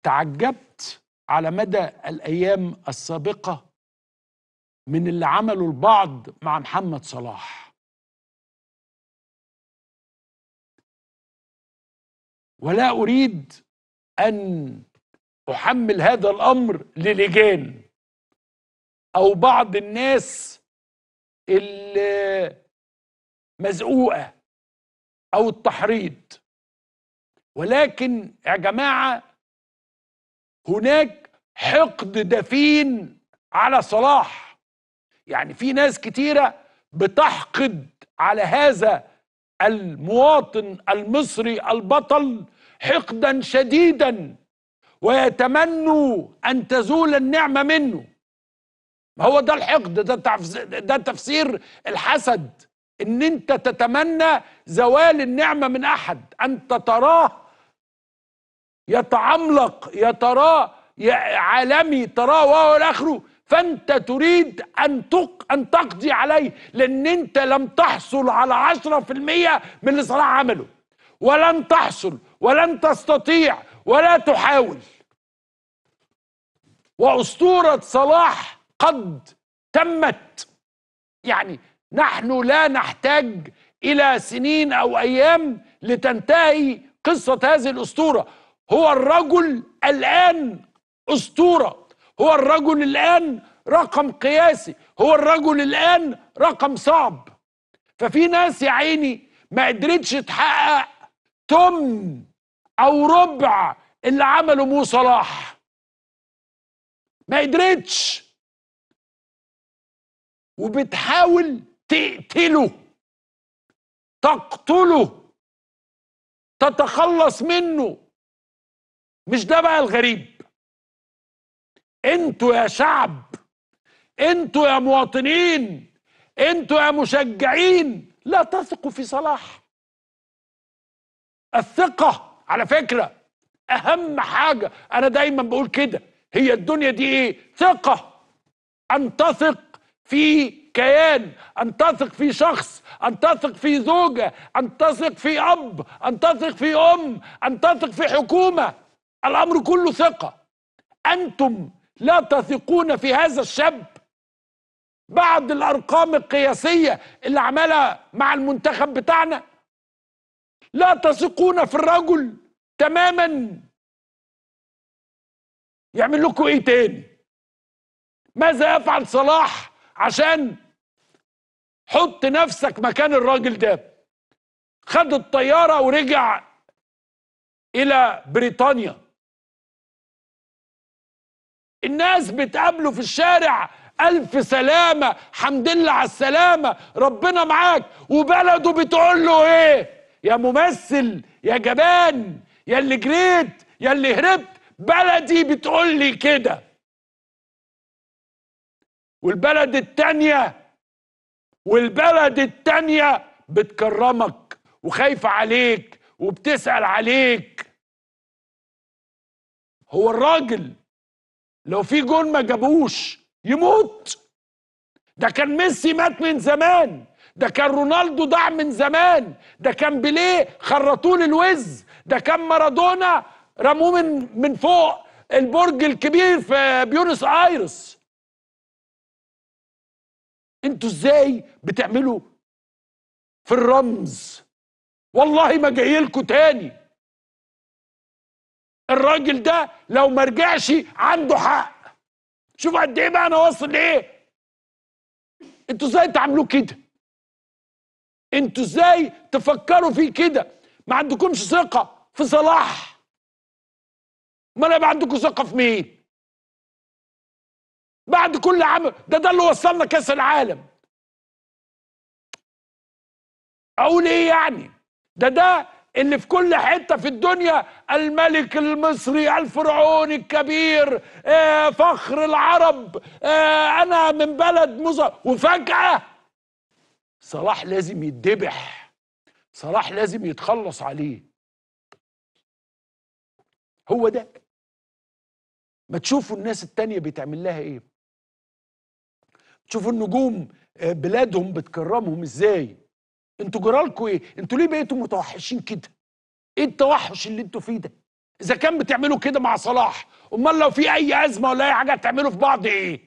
تعجبت على مدى الايام السابقه من اللي عمله البعض مع محمد صلاح ولا اريد ان احمل هذا الامر للجان او بعض الناس المزقوقه او التحريض ولكن يا جماعه هناك حقد دفين على صلاح يعني في ناس كتيره بتحقد على هذا المواطن المصري البطل حقدا شديدا ويتمنوا ان تزول النعمه منه ما هو ده الحقد ده ده تفسير الحسد ان انت تتمنى زوال النعمه من احد انت تراه يتعملق يا تراه عالمي تراه وهو الاخره فانت تريد ان تق ان تقضي عليه لان انت لم تحصل على عشرة في المية من اللي صلاح عمله ولن تحصل ولن تستطيع ولا تحاول واسطوره صلاح قد تمت يعني نحن لا نحتاج الى سنين او ايام لتنتهي قصه هذه الاسطوره هو الرجل الان اسطوره هو الرجل الان رقم قياسي هو الرجل الان رقم صعب ففي ناس يا عيني ما قدرتش تحقق تم او ربع اللي عمله مو صلاح ما قدرتش وبتحاول تقتله تقتله تتخلص منه مش ده بقى الغريب انتوا يا شعب انتوا يا مواطنين انتوا يا مشجعين لا تثقوا في صلاح الثقة على فكرة أهم حاجة أنا دايما بقول كده هي الدنيا دي إيه؟ ثقة أن تثق في كيان أن تثق في شخص أن تثق في زوجة أن تثق في أب أن تثق في أم أن تثق في حكومة الأمر كله ثقة أنتم لا تثقون في هذا الشاب بعد الأرقام القياسية اللي عملها مع المنتخب بتاعنا لا تثقون في الرجل تماما يعمل لكم ايه تاني ماذا يفعل صلاح عشان حط نفسك مكان الراجل ده خد الطيارة ورجع إلى بريطانيا الناس بتقابله في الشارع ألف سلامة حمد لله على السلامة ربنا معاك وبلده بتقول له إيه يا ممثل يا جبان يا اللي جريت يا اللي هربت بلدي بتقول لي كده والبلد التانية والبلد التانية بتكرمك وخايفة عليك وبتسأل عليك هو الراجل لو في جون ما جابوش يموت ده كان ميسي مات من زمان ده كان رونالدو ضاع من زمان ده كان بيليه خرطوه الوز ده كان مارادونا رموه من من فوق البرج الكبير في بيونس ايرس انتوا ازاي بتعملوا في الرمز والله ما جاي لكم تاني الراجل ده لو ما رجعش عنده حق شوف قد ايه بقى انا واصل لايه انتوا ازاي تعملوا كده انتوا ازاي تفكروا فيه كده ما عندكمش ثقه في صلاح ما يبقى عندكم ثقه في مين بعد كل عام ده ده اللي وصلنا كاس العالم اقول ايه يعني ده ده اللي في كل حته في الدنيا الملك المصري الفرعوني الكبير آه فخر العرب آه انا من بلد مصر وفجاه صلاح لازم يتذبح صلاح لازم يتخلص عليه هو ده ما تشوفوا الناس التانية بيتعمل لها ايه تشوفوا النجوم بلادهم بتكرمهم ازاي انتوا جرالكوا ايه انتوا ليه بقيتوا متوحشين كده ايه التوحش اللي انتوا فيه ده اذا كان بتعملوا كده مع صلاح امال لو في اي ازمه ولا اي حاجه هتعملوا في بعض ايه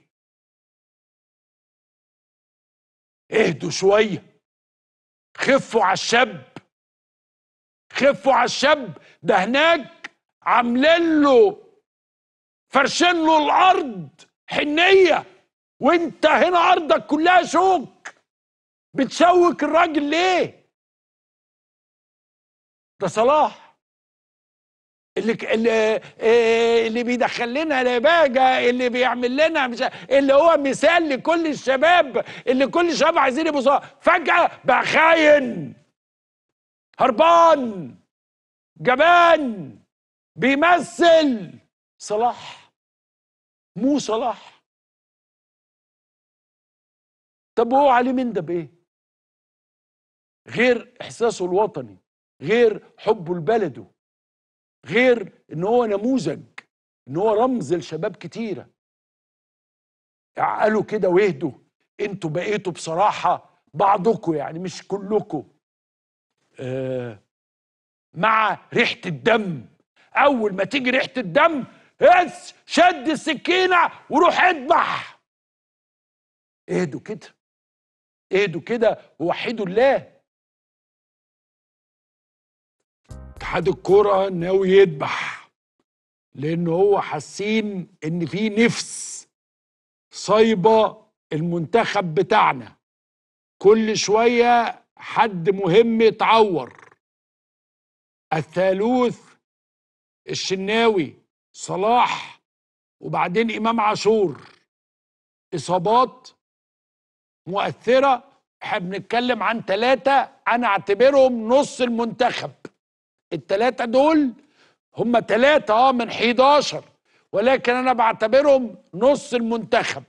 اهدوا شويه خفوا على الشاب خفوا على الشاب ده هناك عاملين له فرشين له الارض حنيه وانت هنا ارضك كلها شوك بتشوك الراجل ليه ده صلاح اللي اللي اللي بيدخل لنا لباجة اللي بيعمل لنا مش اللي هو مثال لكل الشباب اللي كل الشباب عايزين يبقوا صلاح فجأة بقى خاين هربان جبان بيمثل صلاح مو صلاح طب هو عليه من ده بايه غير احساسه الوطني غير حبه لبلده غير ان هو نموذج ان هو رمز لشباب كتيره اعقلوا كده واهدوا انتوا بقيتوا بصراحه بعضكم يعني مش كلكم آه مع ريحه الدم اول ما تيجي ريحه الدم هس شد السكينه وروح اذبح اهدوا كده اهدوا كده ووحدوا الله اتحاد الكرة ناوي يذبح لان هو حاسين ان في نفس صايبه المنتخب بتاعنا كل شويه حد مهم يتعور الثالوث الشناوي صلاح وبعدين امام عاشور اصابات مؤثره احنا بنتكلم عن ثلاثه انا اعتبرهم نص المنتخب الثلاثه دول هم ثلاثه اه من 11 ولكن انا بعتبرهم نص المنتخب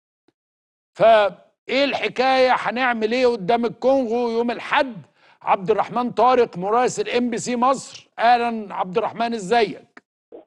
فايه الحكايه هنعمل ايه قدام الكونغو يوم الاحد عبد الرحمن طارق مراسل ام بي سي مصر اهلا عبد الرحمن ازيك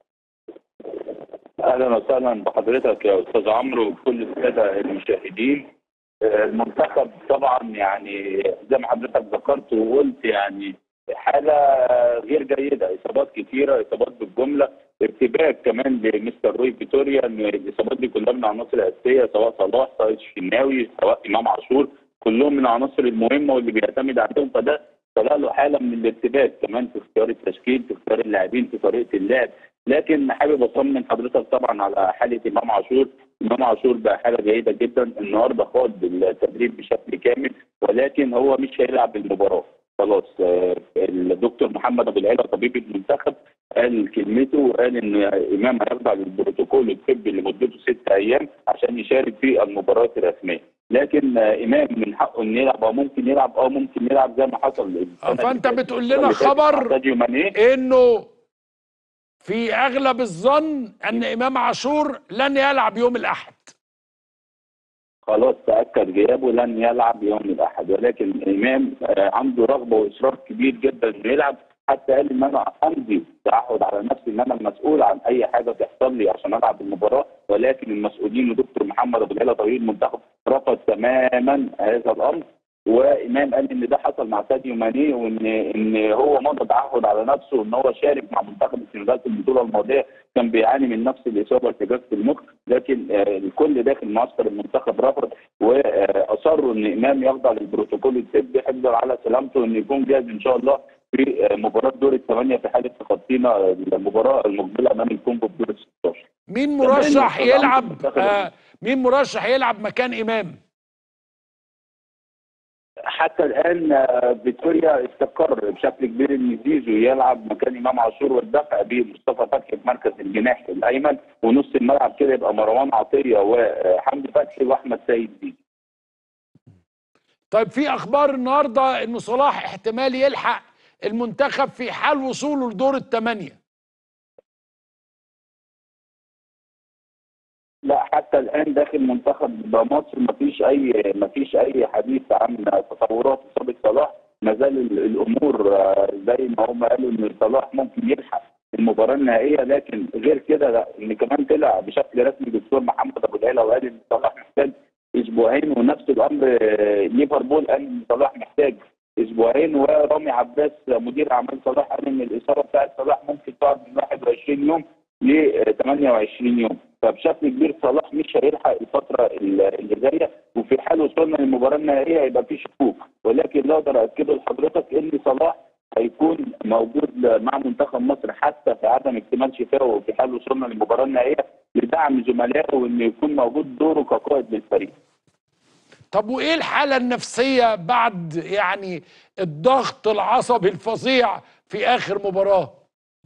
اهلا وسهلا بحضرتك يا استاذ عمرو وكل الساده المشاهدين المنتخب طبعا يعني زي ما حضرتك ذكرت وقلت يعني حاله غير جيده اصابات كثيره اصابات بالجمله ارتباك كمان لمستر روي فيتوريا ان الاصابات دي كلها من العناصر الاساسيه سواء صلاح سواء الشناوي سواء امام عاشور كلهم من العناصر المهمه واللي بيعتمد عليهم فده طلع له حاله من الارتباك كمان في اختيار التشكيل في اختيار اللاعبين في طريقه اللعب لكن حابب اطمن حضرتك طبعا على حاله امام عاشور امام عاشور بقى حاله جيده جدا النهارده خاض التدريب بشكل كامل ولكن هو مش هيلعب المباراه خلاص الدكتور محمد ابو العلا طبيب المنتخب قال كلمته وقال ان امام هيخضع للبروتوكول الطبي لمدته ست ايام عشان يشارك في المباريات الرسميه لكن امام من حقه انه يلعب او ممكن يلعب او ممكن يلعب زي ما حصل فانت بتقول لنا خبر انه في اغلب الظن ان امام عاشور لن يلعب يوم الاحد خلاص تاكد غيابه لن يلعب يوم الاحد ولكن الامام عنده رغبه واصرار كبير جدا انه يلعب حتى قال ان انا امضي تعهد على نفسي ان انا المسؤول عن اي حاجه تحصل لي عشان العب المباراه ولكن المسؤولين ودكتور محمد ابو العلا طويل المنتخب رفض تماما هذا الامر وامام قال ان ده حصل مع ساديو ماني وان ان هو مضى تعهد على نفسه ان هو شارك مع منتخب السنغال في البطوله الماضيه كان بيعاني من نفس الاصابه ارتجاج في المخ لكن الكل داخل معسكر المنتخب رفض واصروا ان امام يخضع للبروتوكول الطبي حفظا على سلامته انه يكون جاهز ان شاء الله في مباراه دور الثمانيه في حاله تخطينا المباراه المقبله امام الكونغو في دور ال 16 مين مرشح يلعب آه مين مرشح يلعب مكان امام؟ حتى الان فيتوريا استقر بشكل كبير ان زيزو يلعب مكان امام عاشور والدفع بمصطفى فتحي في مركز الجناح الايمن ونص الملعب كده يبقى مروان عطيه وحمدي فتحي واحمد سيد زيزو. طيب في اخبار النهارده ان صلاح احتمال يلحق المنتخب في حال وصوله لدور الثمانيه. لا حتى الان داخل منتخب مصر ما فيش اي ما فيش اي حديث عن تطورات اصابه صلاح ما زال الامور زي ما هم قالوا ان صلاح ممكن يلحق المباراه النهائيه لكن غير كده لا ان كمان طلع بشكل رسمي دكتور محمد ابو العلا وقال ان صلاح محتاج اسبوعين ونفس الامر ليفربول قال ان صلاح محتاج اسبوعين ورامي عباس مدير اعمال صلاح قال ان الاصابه بتاعت صلاح ممكن تقعد من 21 يوم ل 28 يوم فبشكل كبير صلاح مش هيلحق الفتره اللي جايه وفي حال وصلنا للمباراه النهائيه هيبقى في شكوك ولكن اللي اقدر اكده لحضرتك ان صلاح هيكون موجود مع منتخب مصر حتى في عدم اكتمال شفائه وفي حال وصلنا للمباراه النهائيه لدعم زملائه وانه يكون موجود دوره كقائد للفريق. طب وايه الحاله النفسيه بعد يعني الضغط العصبي الفظيع في اخر مباراه؟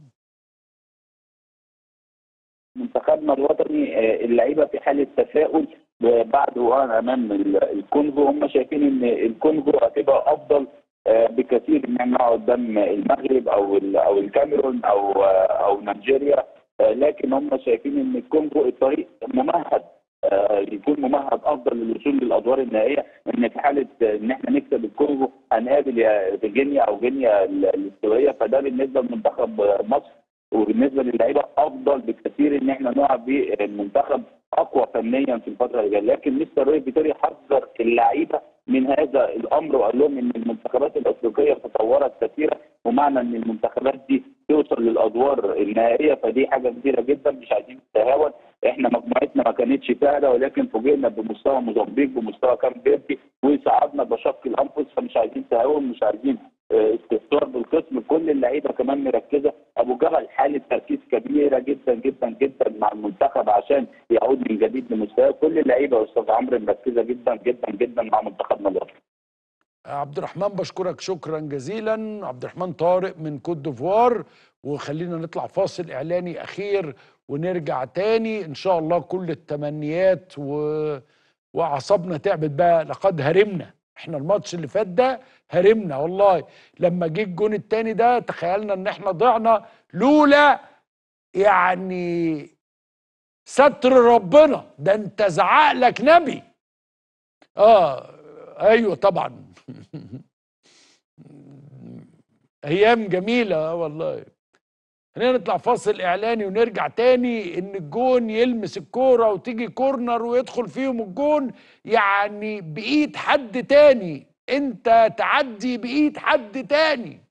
منتخبنا الوطني آه، اللعيبه في حاله تفاؤل بعد وقعنا امام الكونغو هم شايفين ان الكونغو هتبقى افضل آه، بكثير ان احنا نقعد قدام المغرب او او الكاميرون او آه، او نيجيريا لكن هم شايفين ان الكونغو الطريق ممهد يكون ممهد افضل للوصول للادوار النهائيه ان في حاله ان احنا نكسب الكونغو هنقابل يا غينيا او غينيا الاستوائيه فده بالنسبه لمنتخب مصر وبالنسبه للعيبه افضل بكثير ان احنا نلعب بالمنتخب اقوى فنيا في الفتره اللي جايه لكن مستر روي فيتوري حذر اللعيبه من هذا الامر وقال لهم ان المنتخبات الافريقيه تطورت كثيرا ومعنى ان المنتخبات دي توصل للادوار النهائيه فدي حاجه كبيره جدا مش عايزين نتهاون احنا مجموعتنا ما كانتش سهله ولكن فوجئنا بمستوى موزمبيق بمستوى كام فيردي وصعدنا بشق الانفس فمش عايزين تهاون مش عايزين استفسار بالقسم كل اللعيبه كمان مركزه ابو جبل حاله تركيز كبيره جدا جدا جدا مع المنتخب عشان يعود من جديد لمستواه كل اللعيبه يا استاذ عمرو مركزه جدا جدا جدا مع منتخبنا الوطني عبد الرحمن بشكرك شكرا جزيلا عبد الرحمن طارق من كوت ديفوار وخلينا نطلع فاصل اعلاني اخير ونرجع تاني ان شاء الله كل التمنيات و... واعصابنا تعبت بقى لقد هرمنا احنا الماتش اللي فات ده هرمنا والله لما جه الجون التاني ده تخيلنا ان احنا ضعنا لولا يعني ستر ربنا ده انت زعق لك نبي اه ايوه طبعا ايام جميله اه والله خلينا نطلع فاصل اعلاني ونرجع تاني ان الجون يلمس الكوره وتيجي كورنر ويدخل فيهم الجون يعني بايد حد تاني انت تعدي بايد حد تاني